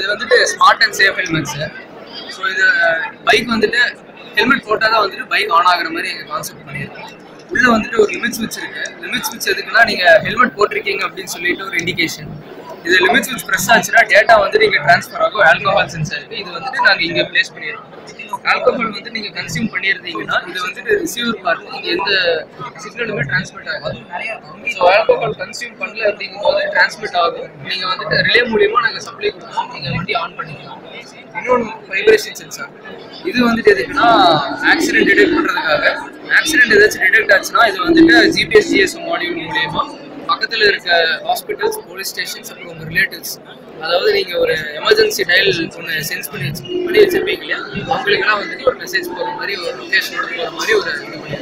வந்துட்டு smart and safe helmets so இது bike வந்துட்டு ஹெல்மெட் போட்டால் தான் வந்துட்டு பைக் ஆன் ஆகுற மாதிரி எங்கள் கான்செப்ட் பண்ணியிருக்கோம் உள்ள வந்துட்டு ஒரு லிமிட் ஸ்விட்ச் இருக்கு லிமிட் ஸ்விட்ச் எதுக்குன்னா நீங்க ஹெல்மெட் போட்டிருக்கீங்க அப்படின்னு சொல்லிட்டு ஒரு இண்டிகேஷன் இது லிமிட் ஸ்விட்ச் ப்ரெஸ் ஆச்சுன்னா டேட்டா வந்து நீங்க ட்ரான்ஸ்ஃபர் ஆகும் ஆல்கஹால் சென்சாருக்கு இது வந்துட்டு நாங்க இங்க பிளேஸ் பண்ணிடுறோம் ஆல்கஹால் வந்து நீங்க கன்சியூம் பண்ணியிருந்தீங்கன்னா இது வந்துட்டு ரிசீவர் பார்ட் இங்க எந்த சிக்னலுமே டிரான்ஸ்மிட் ஆகாது ஸோ ஆல்கஹால் கன்சியூம் பண்ணல அப்படிங்கும்போது டிரான்ஸ்மிட் ஆகும் நீங்க வந்துட்டு ரிலே மூலியமா நாங்க சப்ளை கொடுப்போம் நீங்க வண்டி ஆன் பண்ணிக்கலாம் இன்னொன்று வைப்ரேஷன் சென்சார் இது வந்துட்டு எதுக்குன்னா ஆக்சிடென்ட் டிடெக்ட் பண்றதுக்காக ஆக்சிடென்ட் ஏதாச்சும் டிடெக்ட் ஆச்சுன்னா இது வந்துட்டு ஜிபிஎஸ் ஜிஎஸ்எம் மாடியூல் மூலியமா பக்கத்துல இருக்க ஹாஸ்பிட்டல்ஸ் போலீஸ் ஸ்டேஷன்ஸ் அப்புறம் உங்க ரிலேட்டிவ்ஸ் அதாவது நீங்க ஒரு எமர்ஜென்சி டயல் ஒன்று சென்ஸ் பண்ணி வச்சு பண்ணி வச்சிருப்பீங்க இல்லையா அவங்களுக்குலாம் வந்துட்டு ஒரு மெசேஜ் போகிற மாதிரி ஒரு லொக்கேஷனோட போகிற மாதிரி ஒரு இது பண்ணிருக்கோம்